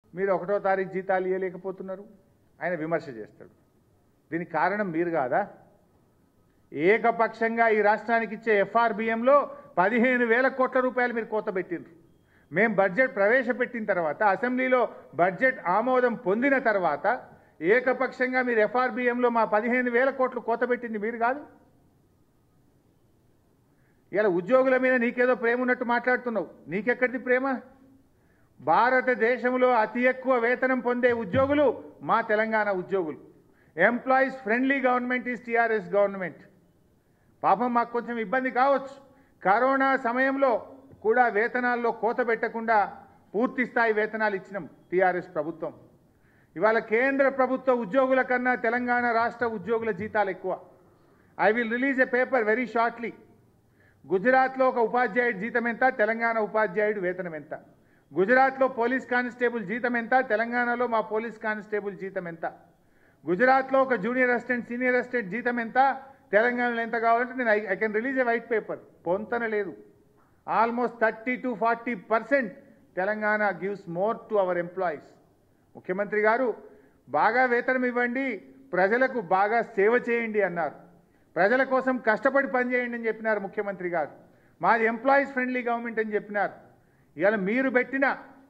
మీరు ఒకటో తారీఖు జీతాలు ఇవ్వలేకపోతున్నారు ఆయన విమర్శ చేస్తాడు దీనికి కారణం మీరు కాదా ఏకపక్షంగా ఈ రాష్ట్రానికి ఇచ్చే ఎఫ్ఆర్బిఎంలో పదిహేను వేల కోట్ల రూపాయలు మీరు కోత పెట్టిండ్రు మేము బడ్జెట్ ప్రవేశపెట్టిన తర్వాత అసెంబ్లీలో బడ్జెట్ ఆమోదం పొందిన తర్వాత ఏకపక్షంగా మీరు ఎఫ్ఆర్బిఎంలో మా పదిహేను వేల కోట్లు కోత పెట్టింది మీరు కాదు ఇలా ఉద్యోగుల మీద నీకేదో ప్రేమ ఉన్నట్టు మాట్లాడుతున్నావు నీకెక్కడిది ప్రేమ భారతదేశంలో అతి ఎక్కువ వేతనం పొందే ఉద్యోగులు మా తెలంగాణ ఉద్యోగులు employees friendly government is TRS government పాపం మాకు కొంచెం ఇబ్బంది కావచ్చు కరోనా సమయంలో కూడా వేతనాల్లో కోత పెట్టకుండా పూర్తి స్థాయి వేతనాలు ఇచ్చినాం టీఆర్ఎస్ ప్రభుత్వం ఇవాళ కేంద్ర ప్రభుత్వ ఉద్యోగుల కన్నా తెలంగాణ రాష్ట్ర ఉద్యోగుల జీతాలు ఎక్కువ I will release a paper very shortly గుజరాత్లో ఒక ఉపాధ్యాయుడి జీతం ఎంత తెలంగాణ ఉపాధ్యాయుడు వేతనం ఎంత గుజరాత్లో పోలీస్ కానిస్టేబుల్ జీతం ఎంత తెలంగాణలో మా పోలీస్ కానిస్టేబుల్ జీతం ఎంత గుజరాత్లో ఒక జూనియర్ అసిస్టెంట్ సీనియర్ అసిస్టెంట్ జీతం ఎంత తెలంగాణలో ఎంత కావాలంటే నేను I can release a white paper పొంతన లేదు almost thirty to forty percent Telangana gives more to our employees ముఖ్యమంత్రి గారు బాగా వేతనం ఇవ్వండి ప్రజలకు బాగా సేవ చేయండి అన్నారు ప్రజల కోసం కష్టపడి పనిచేయండి అని చెప్పినారు ముఖ్యమంత్రి గారు మాది ఎంప్లాయీస్ ఫ్రెండ్లీ గవర్నమెంట్ అని చెప్పినారు ఇవాళ మీరు పెట్టిన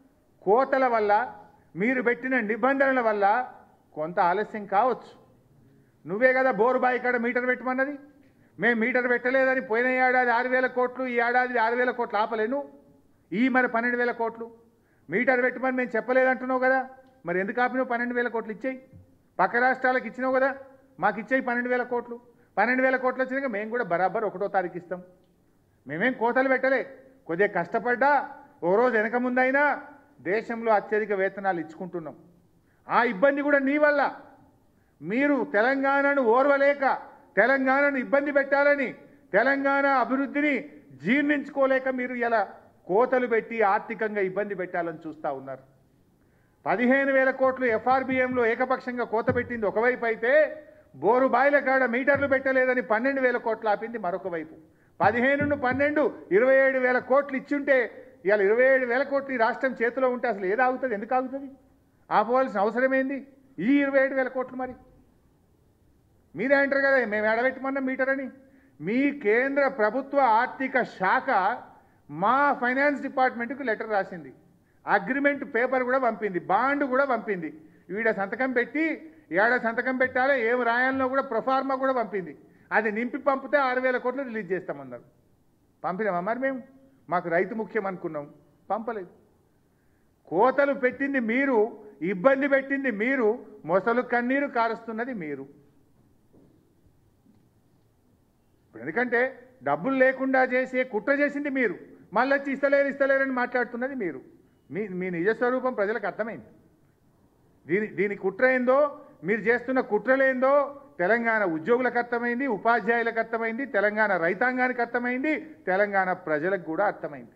కోతల వల్ల మీరు పెట్టిన నిబంధనల వల్ల కొంత ఆలస్యం కావచ్చు నువ్వే కదా బోరు బాయి కాడ మీటర్ పెట్టమన్నది మేము మీటర్ పెట్టలేదని పోయిన ఏడాది ఆరు వేల కోట్లు ఈ ఏడాది ఆరు వేల కోట్లు ఆపలేను ఈ మరి పన్నెండు వేల కోట్లు మీటర్ పెట్టమని మేము చెప్పలేదంటున్నావు కదా మరి ఎందుకు ఆపినావు పన్నెండు వేల కోట్లు ఇచ్చేయి పక్క రాష్ట్రాలకు ఇచ్చినావు కదా మాకు ఇచ్చేయి పన్నెండు వేల కోట్లు పన్నెండు వేల కోట్లు వచ్చినాక మేము కూడా బరాబర్ ఒకటో తారీఖు ఇస్తాం మేమేం కోతలు పెట్టలే కొద్దిగా కష్టపడ్డా ఓ రోజు వెనక ముందైనా దేశంలో అత్యధిక వేతనాలు ఇచ్చుకుంటున్నాం ఆ ఇబ్బంది కూడా నీ వల్ల మీరు తెలంగాణను ఓర్వలేక తెలంగాణను ఇబ్బంది పెట్టాలని తెలంగాణ అభివృద్ధిని జీర్ణించుకోలేక మీరు ఇలా కోతలు పెట్టి ఆర్థికంగా ఇబ్బంది పెట్టాలని చూస్తూ ఉన్నారు పదిహేను వేల కోట్లు ఎఫ్ఆర్బిఎంలో ఏకపక్షంగా కోత పెట్టింది ఒకవైపు అయితే బోరు బాయిల కాడ మీటర్లు పెట్టలేదని పన్నెండు వేల కోట్లు ఆపింది మరొక వైపు పదిహేను పన్నెండు ఇరవై ఏడు వేల కోట్లు ఇచ్చుంటే ఇవాళ ఇరవై ఏడు వేల కోట్లు ఈ రాష్ట్రం చేతిలో ఉంటే అసలు ఏది ఆగుతుంది ఎందుకు ఆగుతుంది ఆపవలసిన అవసరం ఏంది ఈ ఇరవై ఏడు వేల కోట్లు మరి మీరే అంటారు కదా మేము ఎడబెట్టమన్నాం మీటర్ అని మీ కేంద్ర ప్రభుత్వ ఆర్థిక శాఖ మా ఫైనాన్స్ డిపార్ట్మెంట్కు లెటర్ రాసింది అగ్రిమెంట్ పేపర్ కూడా పంపింది బాండ్ కూడా పంపింది వీడ సంతకం పెట్టి ఏడ సంతకం పెట్టాలో ఏం రాయాలనో కూడా ప్రొఫార్మా కూడా పంపింది అది నింపి పంపితే ఆరు వేల కోట్లు రిలీజ్ చేస్తామన్నారు పంపినామా మరి మేము మాకు రైతు ముఖ్యం అనుకున్నాం పంపలేదు కోతలు పెట్టింది మీరు ఇబ్బంది పెట్టింది మీరు మొసలు కన్నీరు కారుస్తున్నది మీరు ఇప్పుడు ఎందుకంటే డబ్బులు లేకుండా చేసే కుట్ర చేసింది మీరు మళ్ళీ వచ్చి ఇస్తలేరు ఇస్తలేరని మాట్లాడుతున్నది మీరు మీ మీ నిజస్వరూపం ప్రజలకు అర్థమైంది దీని దీని కుట్ర ఏందో మీరు చేస్తున్న కుట్రలేందో తెలంగాణ ఉద్యోగులకు అర్థమైంది ఉపాధ్యాయులకు అర్థమైంది తెలంగాణ రైతాంగానికి అర్థమైంది తెలంగాణ ప్రజలకు కూడా అర్థమైంది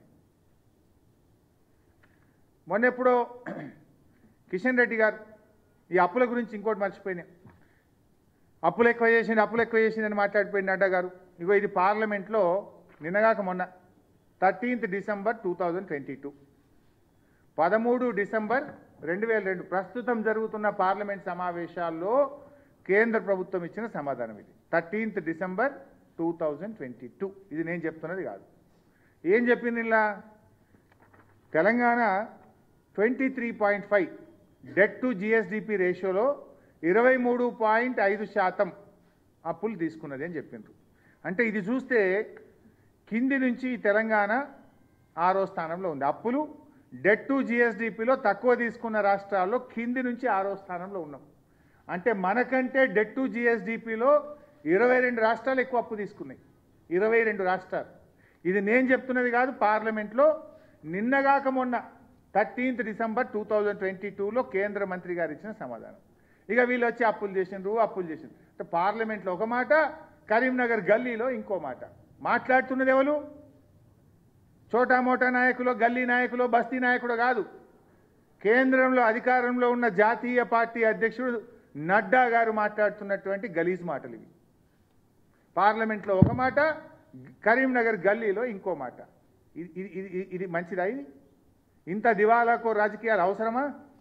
మొన్న ఎప్పుడో కిషన్ రెడ్డి గారు ఈ అప్పుల గురించి ఇంకోటి మర్చిపోయినా అప్పులు ఎక్కువ చేసింది అప్పులు ఎక్కువ చేసింది అని మాట్లాడిపోయింది నడ్డా గారు ఇగో ఇది పార్లమెంట్లో నిన్నగాక మొన్న thirteenth December two thousand twenty two పదమూడు డిసెంబర్ రెండు వేల రెండు ప్రస్తుతం జరుగుతున్న పార్లమెంట్ సమావేశాల్లో కేంద్ర ప్రభుత్వం ఇచ్చిన సమాధానం ఇది thirteenth December two thousand twenty two ఇది నేను చెప్తున్నది కాదు ఏం చెప్పింది ఇలా Telangana twenty three point five debt to GSDP రేషియోలో ఇరవై మూడు పాయింట్ ఐదు శాతం అప్పులు తీసుకున్నది అని చెప్పిండ్రు అంటే ఇది చూస్తే కింది నుంచి తెలంగాణ ఆరో స్థానంలో ఉంది అప్పులు డెట్ టు జిఎస్డిపిలో తక్కువ తీసుకున్న రాష్ట్రాల్లో కింది నుంచి ఆరో స్థానంలో ఉన్నాం అంటే మనకంటే డెట్ టు జిఎస్డిపిలో ఇరవై రెండు రాష్ట్రాలు ఎక్కువ అప్పు తీసుకున్నాయి ఇరవై రెండు రాష్ట్రాలు ఇది నేను చెప్తున్నది కాదు పార్లమెంట్లో నిన్నగాక మొన్న thirteenth December two thousand twenty టూలో కేంద్ర మంత్రి గారు ఇచ్చిన సమాధానం ఇక వీళ్ళు వచ్చి అప్పులు చేసిండ్రు అప్పులు చేసిండ్రు అంటే పార్లమెంట్లో ఒక మాట కరీంనగర్ గల్లీలో ఇంకో మాట మాట్లాడుతున్నది ఎవరు చోటా మోటా నాయకులు గల్లీ నాయకులు బస్తీ నాయకుడు కాదు కేంద్రంలో అధికారంలో ఉన్న జాతీయ పార్టీ అధ్యక్షుడు నడ్డా గారు మాట్లాడుతున్నటువంటి గలీజ్ మాటలు ఇవి పార్లమెంట్లో ఒక మాట కరీంనగర్ గల్లీలో ఇంకో మాట ఇది ఇది ఇది ఇది మంచిదా ఇది ఇంత దివాలాకో రాజకీయాలు అవసరమా